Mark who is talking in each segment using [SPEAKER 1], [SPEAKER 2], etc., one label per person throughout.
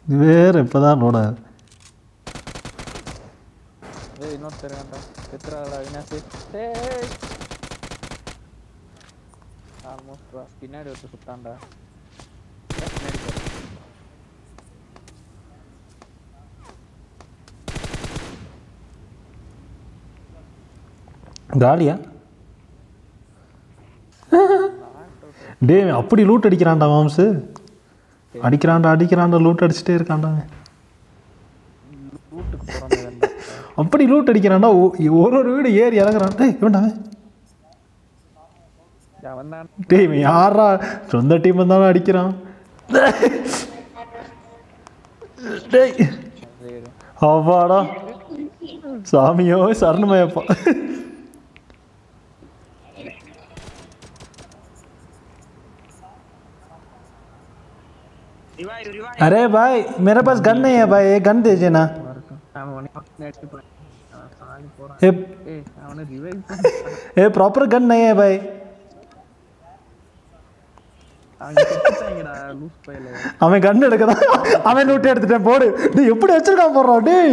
[SPEAKER 1] இது வேற இப்போதான் நோட
[SPEAKER 2] ஏய் இன்னொருத்தர் வேண்டாம் எத்திராடா வினாசி ஏய் ஆல்மோஸ்ட் பின்னாடி ஒருத்தர் சுட்டான்டா ஏய், பின்னாடி போ.
[SPEAKER 1] காலியா டேய் அப்படி லூட் அடிக்கிறான்டா மாம்சு அடிக்கிறான்டா அடிக்கிறான்டா லூட் அடிச்சுட்டே இருக்கான்டா அவன்.
[SPEAKER 2] ரூட்டுக்கு போகிறோம் வேண்டாம்
[SPEAKER 1] அப்படி லூட் அடிக்கிறான்டா ஒ- ஒரு ஒரு வீடு ஏறி இறங்குறான் டேய் இவன்டா அவன்.
[SPEAKER 2] அவன் தான்
[SPEAKER 1] டேய் இவன் யாரா சொந்த டீம் தானே அடிக்கிறான் டேய் அவ்வாடா சாமியோ சரணமயப்பா अरे भाई मेरे पास गन नहीं है भाई एक गन दीजिए ना
[SPEAKER 2] அவன் உனக்கு பின்னாடி போறான் அவன் சாலி போறான்
[SPEAKER 1] ए,
[SPEAKER 2] ஏய் அவனை ரிவைவ்
[SPEAKER 1] ए प्रॉपर गन नहीं है भाई
[SPEAKER 2] அவங்க செத்துட்டாங்கடா லூஸ் பையல
[SPEAKER 1] அவன் கன் எடுக்கதான் அவன் லூட் எடுத்துட்டேன் போடு டேய் எப்படி வச்சிருக்கான் போடுறான் டேய்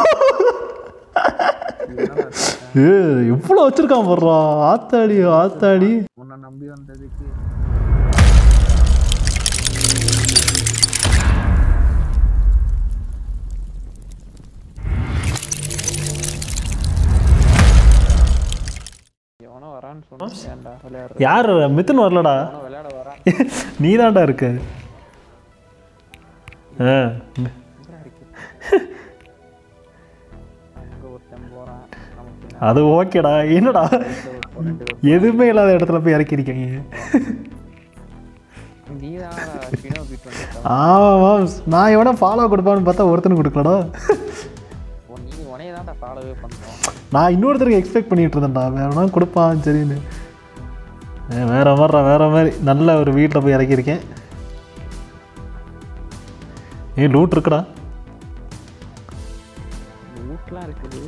[SPEAKER 1] ஏ எவ்வளோ வச்சிருக்கான் போடுறான் ஆத்தாடி ஆத்தாடி
[SPEAKER 2] உன்னை நம்பி வந்ததுக்கு எவனோ வரான்னு சொன்னா ஏன்டா விளையாடுற
[SPEAKER 1] யார் மித்துன் வரலடா
[SPEAKER 2] எவனோ விளையாட வரான்
[SPEAKER 1] நீ தான்டா இருக்க ஆ
[SPEAKER 2] எங்கடா இருக்கு அங்க ஒருத்தன் போறான் நமக்கு
[SPEAKER 1] அது ஓகேடா என்னடா
[SPEAKER 2] ஒருத்தன் ரெண்டு பேர்
[SPEAKER 1] எதுவுமே இல்லாத இடத்துல போய் இறக்கிருக்கீங்க
[SPEAKER 2] நீ தானடா கிணோ பீட் வந்துட்டான்
[SPEAKER 1] ஆமாம் நான் எவனா ஃபாலோ கொடுப்பான்னு பார்த்தா ஒருத்தனுக்கு கொடுக்கலடா
[SPEAKER 2] ஓ நீ உனைய தான்டா ஃபாலோவே பண்றோம்
[SPEAKER 1] நான் இன்னொருத்தருக்கு எக்ஸ்பெக்ட் பண்ணிட்டு இருந்தேன்டா வேணா கொடுப்பான் சரின்னு ஏ, வேற மாதிரிடா வேற மாதிரி நல்ல ஒரு வீட்டில் போய் இறக்கியிருக்கேன் ஏ லூட் இருக்குடா
[SPEAKER 2] லூட்லாம் இருக்குது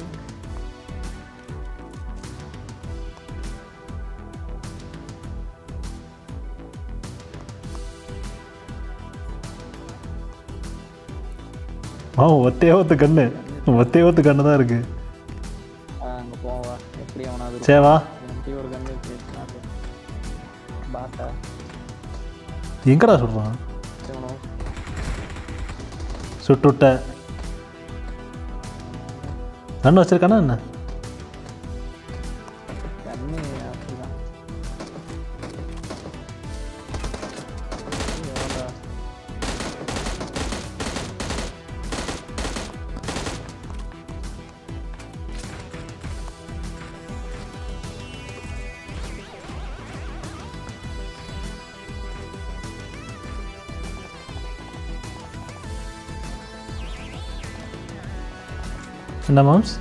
[SPEAKER 1] ஆ ஒத்தே ஒத்து கண்ணு ஒத்தே ஒத்து கண்ணு தான் இருக்கு
[SPEAKER 2] ஆ, அங்க போவா எப்படி அவனாவது
[SPEAKER 1] சே வா
[SPEAKER 2] என்கிட்ட ஒரு கண்ணு இருக்கு அது. பாட்டா
[SPEAKER 1] எங்கடா சொல்கிறான்
[SPEAKER 2] இவனோ
[SPEAKER 1] சுட்டுவிட்ட கண்ணு வச்சிருக்கானா என்ன
[SPEAKER 2] கண்ணு அப்படிதான் எவன்டா?
[SPEAKER 1] என்ன மாம்ஸ்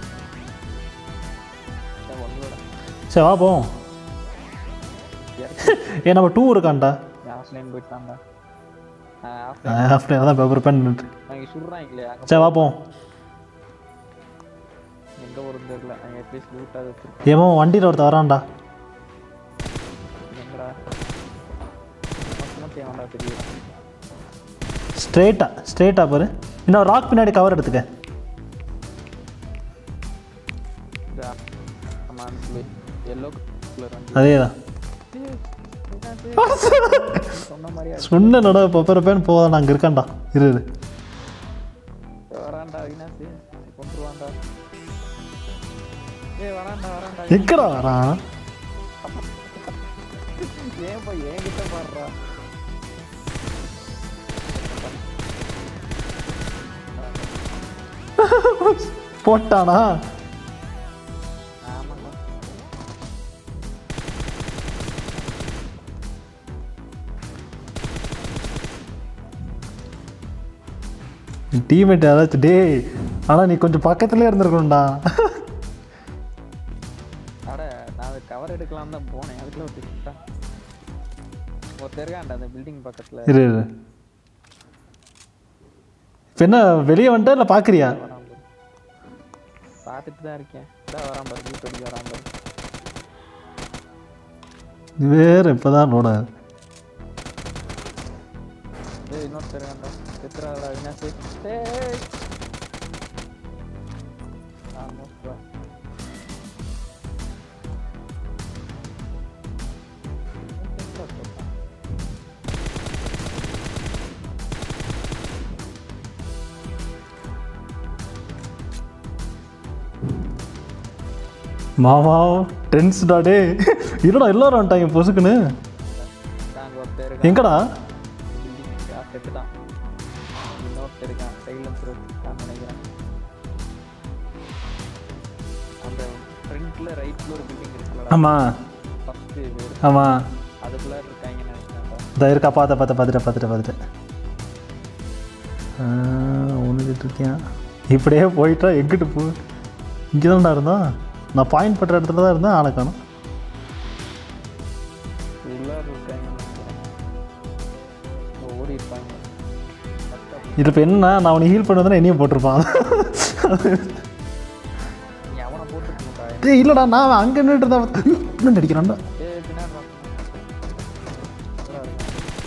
[SPEAKER 2] சே, ஒண்ணுலடா.
[SPEAKER 1] சரி வா போவோம் ஏ நம்ம டூ இருக்கான்டா
[SPEAKER 2] ஆஃப்லைன் போயிட்டான்டா ஆ, ஆஃப்லைன்
[SPEAKER 1] ஆஃப்டர் அதான் பேப்பர் பென்
[SPEAKER 2] அவங்க சுடுறாங்களே அங்க
[SPEAKER 1] சரி வா போவோம்
[SPEAKER 2] எங்க ஒரு தெரியல அங்க அட்லீஸ்ட் லூட்டாக வச்சிருக்கேன்
[SPEAKER 1] ஏமா வண்டியில் ஒருத்தர் வரான்டா
[SPEAKER 2] எங்கடா மொத்தமாக தேவண்டா தெரியும்
[SPEAKER 1] ஸ்ட்ரெயிட்டா ஸ்ட்ரெயிட்டா பாரு இன்னும் ராக் பின்னாடி கவர் எடுத்துக்க
[SPEAKER 2] ஆமா எல்லோ கலர் வந்து
[SPEAKER 1] அதே தான்
[SPEAKER 2] சொன்ன மாதிரியா
[SPEAKER 1] சொன்னடா பேப்பர் பென் போதான் அங்கே இருக்கான்டா இரு இரு
[SPEAKER 2] வரான்டா அவினாசி கொண்டுருவான்டா ஏய் வரான்டா வரான்டா
[SPEAKER 1] எங்கடா வரான்
[SPEAKER 2] ஏன் போய் என்கிட்ட பாடுறா
[SPEAKER 1] போட்டானா
[SPEAKER 2] ஆமாண்டா
[SPEAKER 1] டீம்மேட் ஏதாச்சும் டேய் ஆனால் நீ கொஞ்சம் பக்கத்துலேயே இருந்திருக்கணும்டா
[SPEAKER 2] அட நான் அதை கவர் எடுக்கலாம் தான் போனேன் அதுக்குள்ள ஒரு திட்டா ஒருத்தர் இருக்கான்டா அந்த பில்டிங் பக்கத்துல
[SPEAKER 1] இரு இரு இப்போ என்ன வெளியே வந்துட்டா இல்லை பார்க்குறியா
[SPEAKER 2] வரான் பாரு பார்த்துட்டு தான் இருக்கேன் இதான் வரான் பாரு ஜீப் அடிக்க வரான் பாரு
[SPEAKER 1] இது வேறு இப்போ தான் நோட
[SPEAKER 2] ஏய் இன்னொருத்தர் இருக்கான்டா செத்துறாடா வினாசி ஏய் ஆல்மோஸ்ட் ப்ரோ
[SPEAKER 1] மாமா டென்ஸ்டா டே இருடா எல்லாரும் வந்துட்டாங்க பொசுக்குன்னு
[SPEAKER 2] நாங்க ஒருத்தர் இருக்கான்
[SPEAKER 1] எங்கடா
[SPEAKER 2] பில்டிங் செட்டு தான் இன்னொருத்தர் இருக்கான் சைலன்ஸ் இருக்கான்னு நினைக்கிறேன் அந்த ஃப்ரண்ட்ல ரைட்ல ஒரு பில்டிங் இருக்குல்லடா
[SPEAKER 1] ஆமா
[SPEAKER 2] ஃபர்ஸ்ட் இது
[SPEAKER 1] ஆமா
[SPEAKER 2] அதுக்குள்ள இருக்காங்கன்னு நினைக்கிறேன்டா
[SPEAKER 1] இந்த இருக்கா பார்த்த பார்த்த பார்த்துட்டேன் பார்த்துட்டேன் பார்த்துட்டேன் ஒன்றுக்கிட்டு இருக்கேன் இப்படியே போயிட்டா எங்கிட்டு போ இங்கே தான்டா இருந்தான் நான் பாயிண்ட் பட்டுற இடத்துல தான் இருந்தேன் ஆளை காணும்
[SPEAKER 2] உள்ளார இருக்காங்கன்னு நினைக்கிறேன் ஓடி இருப்பாங்க கரெக்டா
[SPEAKER 1] இது இப்போ என்ன நான் அவனை ஹீல் பண்ணதுன்னா என்னையும் போட்டிருப்பான்
[SPEAKER 2] நீ அவனை போட்டுருக்கா
[SPEAKER 1] டேய் இல்லைடா நான் அங்கே நின்றுட்டு இருந்தா இன்னும் அடிக்கிறான்டா
[SPEAKER 2] ஏ பின்னாடி வா. நல்லா இருக்கு.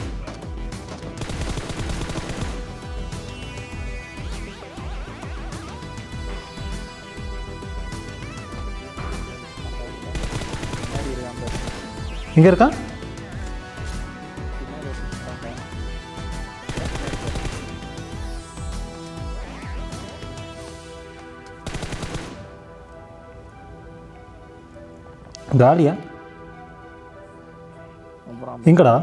[SPEAKER 2] பின்னாடி இருக்கான் பாரு.
[SPEAKER 1] இங்கே இருக்கான்
[SPEAKER 2] பின்னாடி இருக்கான்.
[SPEAKER 1] காலியா
[SPEAKER 2] அப்புறம்
[SPEAKER 1] எங்கடா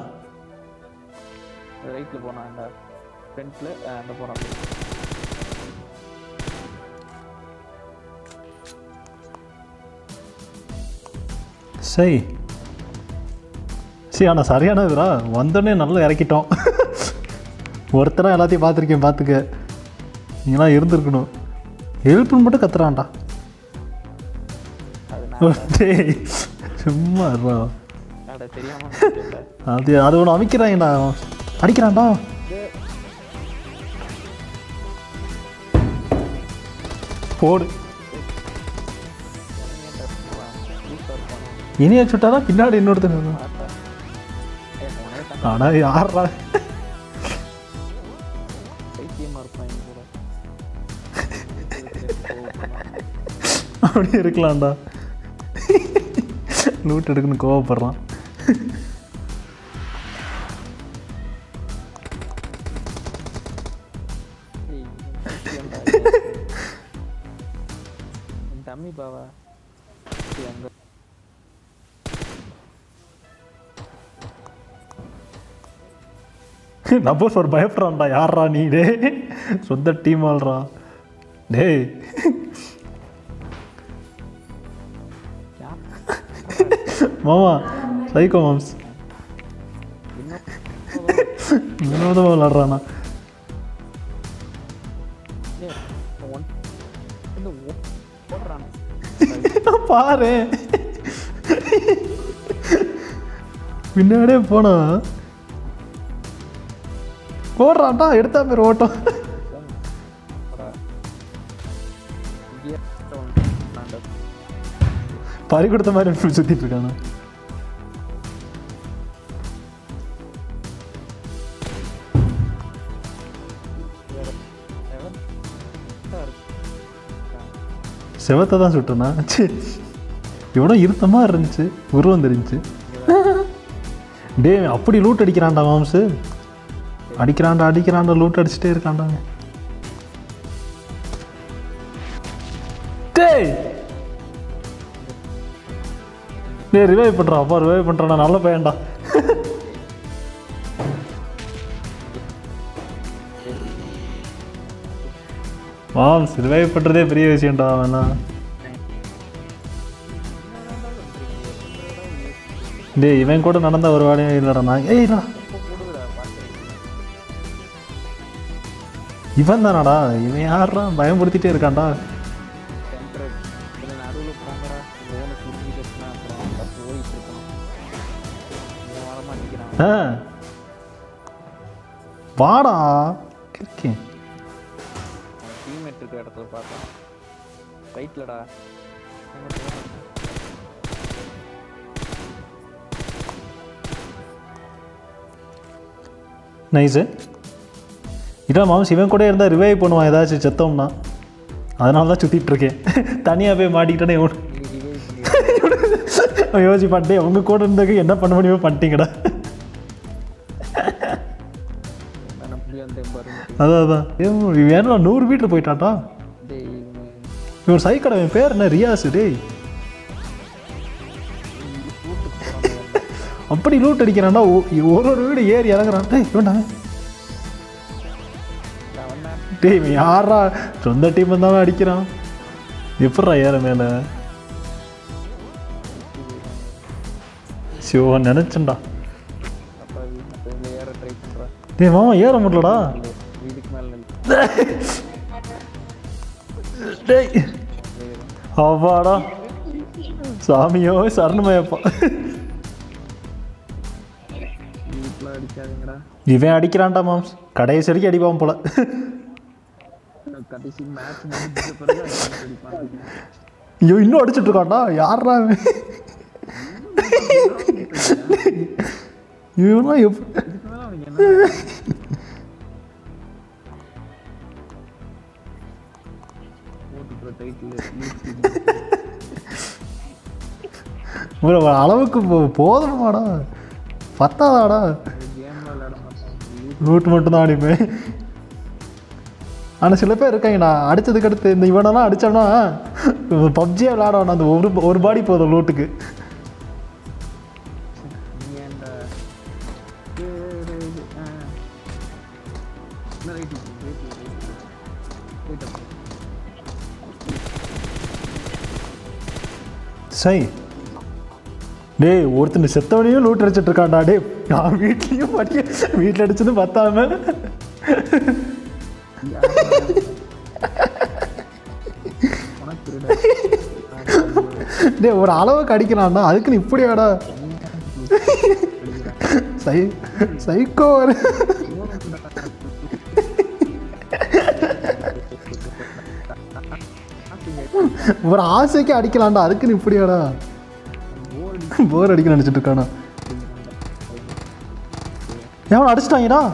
[SPEAKER 2] ரைட்ல போனான்டா ஃப்ரண்ட்ல அந்த போறான்
[SPEAKER 1] சரி சரி ஆனால் சரியான இதுடா வந்தோடனே நல்லா இறக்கிட்டோம் ஒருத்தராக எல்லாத்தையும் பார்த்துருக்கேன் பார்த்துக்க நீங்களாம் இருந்திருக்கணும் ஹெல்ப்னு மட்டும் கத்துறான்டா
[SPEAKER 2] அது நான்
[SPEAKER 1] டேய் சும்மா இருடா
[SPEAKER 2] அட தெரியாம நினைச்சேன்டா.
[SPEAKER 1] அது அது ஒன்று அமைக்கிறான்டா அவன். அடிக்கிறான்டா
[SPEAKER 2] டேய்,
[SPEAKER 1] போடு
[SPEAKER 2] இவன் ஏன்டா சும்மா லூசா இருப்பானோ?
[SPEAKER 1] இனிய சுட்டாதான் பின்னாடி இன்னொருத்தன் வருவான்.
[SPEAKER 2] பார்த்தா. ஏய், உன்னையே தண்டை
[SPEAKER 1] ஆனா யாரா
[SPEAKER 2] பைத்தியமா இருப்பான் இவன் கூட.
[SPEAKER 1] அப்படி இருக்கலாம்டா லூட் எடுக்கணும் கோவப்படுறான்
[SPEAKER 2] ஏய், இவன் பைத்தியம்டா. என் தம்பி பாவா ஏய், அங்க
[SPEAKER 1] நப்போஸ் ஒரு பயப்படுறான்டா யாரா நீ டே சொந்த டீம் ஆள்றா டேய்
[SPEAKER 2] யார்?
[SPEAKER 1] மாமா சைக்கோ மாம்ஸ்
[SPEAKER 2] இன்னும்
[SPEAKER 1] வினோதமாக விளாட்றானா
[SPEAKER 2] ஏய், ஒன் இந்த ஓ- ஓடுறான்
[SPEAKER 1] பாரு பின்னாடியே போனா போடுறான்டா எடுத்தா பேர் ஓட்டம்
[SPEAKER 2] இங்கே நான்
[SPEAKER 1] பறி கொடுத்த மாதிரி இப்படி சுத்திட்டு இருக்கானா செவத்தை தான் சுட்டனா ச்சே இவ்வளோ இருத்தமாக இருந்துச்சு உருவம் தெரிஞ்சுச்சு டே அப்படி லூட் அடிக்கிறான்டா மாம்சு அடிக்கிறான்டா அடிக்கிறான்டா லூட் அடிச்சுட்டே இருக்கான்டா அவன். டேய் டேய் ரிவைவ் பண்ணுறான் அப்பா ரிவைவ் பண்ணுறான் நல்ல பையன்டா மாம்ஸ் ரிவைவ் பண்ணுறதே பெரிய விஷயம்டா அவன்லாம் டேய் இவன் கூட நடந்த ஒரு வேலையும் இல்லைடா நான் ஏய் இல்லடா இவன் தானடா இவன் யாரா பயமுறுத்திட்டே இருக்கான்டா
[SPEAKER 2] நடுவில் போங்கடா லோனு புரிஞ்சுக்கிட்டுனா அப்புறம் பஸ் ஓடிட்டு இருக்கணும் இவன் வர மாட்டேங்கிறான்
[SPEAKER 1] ஆ வாடா இருக்கேன்
[SPEAKER 2] டீம்மேட் இருக்கிற இடத்துல பார்த்தேன் ரைட்லடா
[SPEAKER 1] நைஸு இல்லை மாம்ஸ் இவன் கூட இருந்தால் ரிவைவ் பண்ணுவான் ஏதாச்சும் செத்தோம்னா அதனால தான் சுற்றிட்டு இருக்கேன் தனியாக போய் மாட்டிக்கிட்டேனே இவன்
[SPEAKER 2] நீ ரிவைவ் பண்ணி
[SPEAKER 1] யோசிப்பாட்டே உங்கள் கூட இருந்ததுக்கு என்ன பண்ண முடியுமோ பண்ணிட்டீங்கடா
[SPEAKER 2] நான் அப்படி வந்தேன் பாருங்க
[SPEAKER 1] அதான் அதான் ஏன் வேணா நூறு மீட்டர் போயிட்டாட்டா
[SPEAKER 2] டேய் இவன்
[SPEAKER 1] இவன் சைக்கடை என் பேர் என்ன ரியாஸ் டேய்
[SPEAKER 2] கூட்டு போறான்
[SPEAKER 1] அப்படி லூட் அடிக்கிறான்டா ஒ- ஒரு ஒரு வீடு ஏறி இறங்குறான் டேய் இவன்டா
[SPEAKER 2] அவன் தான்
[SPEAKER 1] டேய் இவன் யாரா சொந்த டீம் இருந்தாலும் அடிக்கிறான் எப்பட்றா ஏற மேலே சிவன் நினச்சேன்டா
[SPEAKER 2] அப்பா வீட்டுல ஏற ட்ரை பண்றான்
[SPEAKER 1] டேய் மாமா ஏற முடியலடா
[SPEAKER 2] வீட்டுக்கு மேல நின்று
[SPEAKER 1] டேய் அவ்வாடா சாமியோ சரணமயப்பா
[SPEAKER 2] வீட்டுல அடிக்காதீங்கடா
[SPEAKER 1] இவன் அடிக்கிறான்டா மாம்ஸ் கடைசி வரைக்கும் அடிப்பான் போல
[SPEAKER 2] கடைசி மேட்ச் முடிஞ்ச பிறகு அவன் அடிப்பான்
[SPEAKER 1] ஐயோ இன்னும் அடிச்சிட்டு இருக்கான்டா யாரா இவன் இவனா எப்
[SPEAKER 2] இதுக்கு மேல அவனுக்கு என்ன போட்டுக்கிற டைட்டில்
[SPEAKER 1] ஒரு அளவுக்கு போ- போதுமாடா பத்தாதாடா
[SPEAKER 2] கேம் விளையாட மாட்டான்
[SPEAKER 1] ரூட் மட்டும் தான் அடிப்பேன் ஆனால் சில பேர் இருக்காங்கடா அடிச்சதுக்கு அடுத்து இந்த இவனெல்லாம் அடித்தோம்னா பப்ஜியே விளையாட வேணாம் அந்த ஒரு ஒரு பாடி போதும் லூட்டுக்கு
[SPEAKER 2] நீ ஏன்டா ஏறு, ஏறு, ஆ. என்ன ரைட்டு ரைட்டு ரைட்டு ரைட்டு
[SPEAKER 1] சை டேய் ஒருத்தன் செத்தவனையும் லூட் அடிச்சிட்டு இருக்கான்டா டேய் நான் வீட்லேயும் படிக்க வீட்டில் அடிச்சது பத்தாம
[SPEAKER 2] உனக்கு திருடா
[SPEAKER 1] டேய் ஒரு அளவுக்கு அடிக்கிறான்டா அதுக்கு நீ இப்படியாடா சை சைக்கோ ஒரு ஒரு ஆசைக்கு அடிக்கலாம்டா அதுக்கு நீ இப்படியாடா போர் அடிக்க நினச்சிட்டு இருக்கானா எவன் அடிச்சிட்டாங்கடா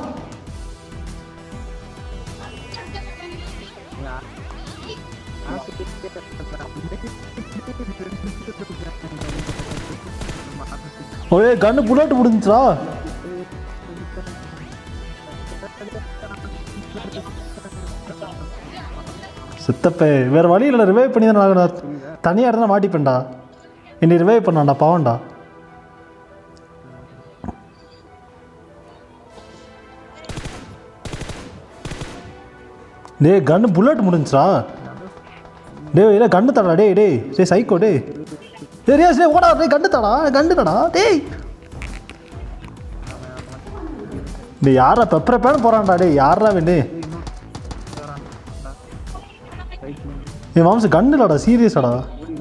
[SPEAKER 1] ஓயே கண்ணு புல்லட் முடிஞ்சுடா சித்தப்பே வேற வழி இல்லை ரிவைவ் பண்ணி தானே ஆகணும் தனியாக இருந்தால் மாட்டிப்பேன்டா என்னை ரிவைவ் பண்ணான்டா பாவன்டா டேய் கன்னு புல்லட் முடிஞ்சுடா டேய் இல்லை கண்ணு தடா டேய் டேய் டேய் சைக்கோ டேய் டேய் ரியாஸ் டேய் ஓடா டேய் கண்ணு தடா கண்ணு தடா டேய் டேய் யாரா பெப்பரை பேன போகிறான்டா டேய் யாரா வேண்டு என் மாம்சம் கண்ணு இல்லடா சீரியஸாடா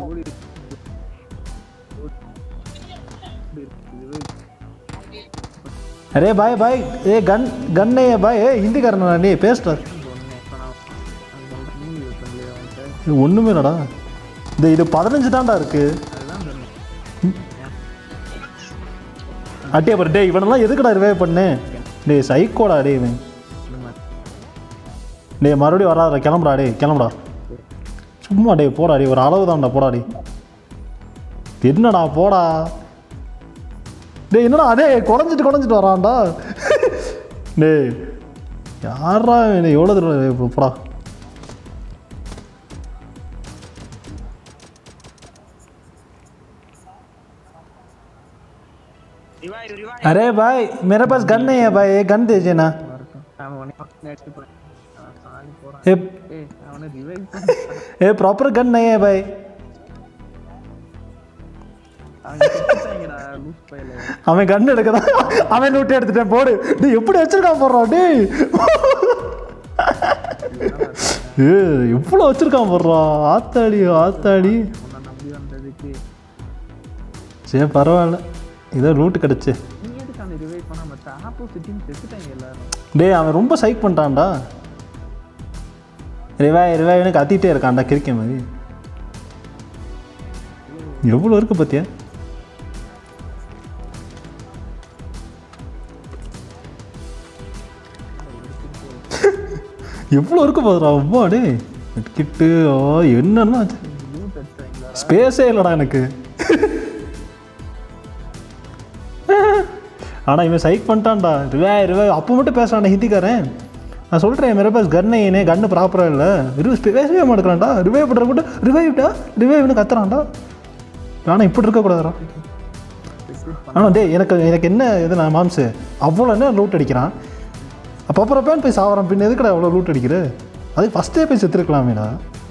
[SPEAKER 1] அரே பாய் பாய் ஏ கன் கண்ணே பாய் ஏ ஹிந்திக்காரனா நீ பேசுடா இது ஒன்றுமே இல்லடா இந்த இது பதினஞ்சு தான்டா இருக்கு அட்டே அப்புறம் டேய் இவனெல்லாம் எதுக்குடா ரிவைவ் பண்ணேன் டேய் சைக்கோடா டேய் இவன் டேய் மறுபடியும் வராதடா கிளம்புடா டேய் கிளம்புடா சும்மா டேய் போடா டேய் ஒரு அளவு தான்டா போடா டேய் என்னடா போடா டேய் என்னடா அதே குறைஞ்சிட்டு குறைஞ்சிட்டு வரான்டா டேய் யாரா இவன் எவ்வளோ தூரம் இப்போ போடா अरे भाई मेरे पास गन नहीं है भाई एक गन दीजिए ना ए,
[SPEAKER 2] அவனை ரிவைவ்
[SPEAKER 1] ए प्रॉपर गन नहीं है भाई
[SPEAKER 2] அவங்க செத்துட்டாங்கடா லூஸ் பையல
[SPEAKER 1] அவன் கன் எடுக்கதான் அவன் நூட்டி எடுத்துட்டேன் போடு டேய் எப்படி வச்சிருக்கான் போடுறான் டேய் ஏ எவ்வளோ வச்சிருக்கான் போடுறான் ஆத்தாடி ஆத்தாடி
[SPEAKER 2] உன்னை நம்பி வந்ததுக்கு
[SPEAKER 1] சரி பரவாயில்ல ஏதோ ரூட்டு கிடச்சி
[SPEAKER 2] நீ எதுக்கு அந்த ரிவைவ் பண்ணாம ஆப்போசிட்டின்னு செத்துட்டாங்க எல்லாரும்
[SPEAKER 1] டேய் அவன் ரொம்ப சைக் பண்ணிட்டான்டா ரிவாய் ரிவாய்னு கத்திட்டே இருக்கான்டா கிரிக்க மாதிரி எவ்வளோ இருக்கு பார்த்தியா எவ்வளோ இருக்க போதுடா அவ்வா டே கிட்டு ஓ என்னன்னா
[SPEAKER 2] லூட் அடிச்சாங்களா
[SPEAKER 1] ஸ்பேஸே இல்லைடா எனக்கு ஆனால் இவன் சைக் பண்ணிட்டான்டா ரிவே ரிவே அப்போ மட்டும் பேசுறான்டா ஹிந்திக்காரன் நான் சொல்கிறேன் மேரே பாஸ் கன் ஏனே கன்று ப்ராப்பராக இல்லை ரிவ்யூ பேசவே மாட்டேங்கிறான்டா ரிவைவ் பண்ணுற கூட ரிவைவ்டா ரிவைவ்னு கத்துறான்டா ஆனால் இப்படி இருக்கக்கூடாதுடா ஆனால் டேய் எனக்கு எனக்கு என்ன இது நான் மாம்சு அவ்வளோ என்ன லூட் அடிக்கிறான் அப்போ அப்புறம் பேன் போய் சாவறான் பின்ன எதுக்குடா அவ்வளோ லூட் அடிக்கிற அது ஃபஸ்ட்டே போய் செத்துருக்கலாமேடா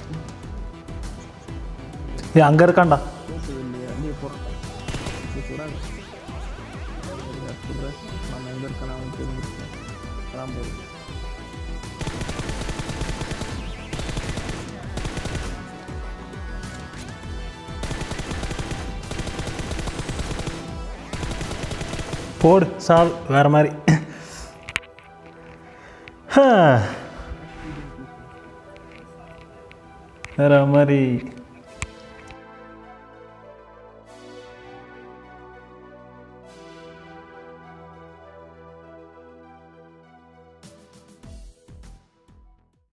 [SPEAKER 1] ஏ அங்கே இருக்கான்டா
[SPEAKER 2] இல்லையா நீ போடுறேன் நீ சுடாது சுடுற நம்ம எங்க இருக்கணும் அவன் தெரிஞ்சிருக்கேன் அதான் போதும்
[SPEAKER 1] போடு சால் வேறு மாதிரி வேறு மாதிரி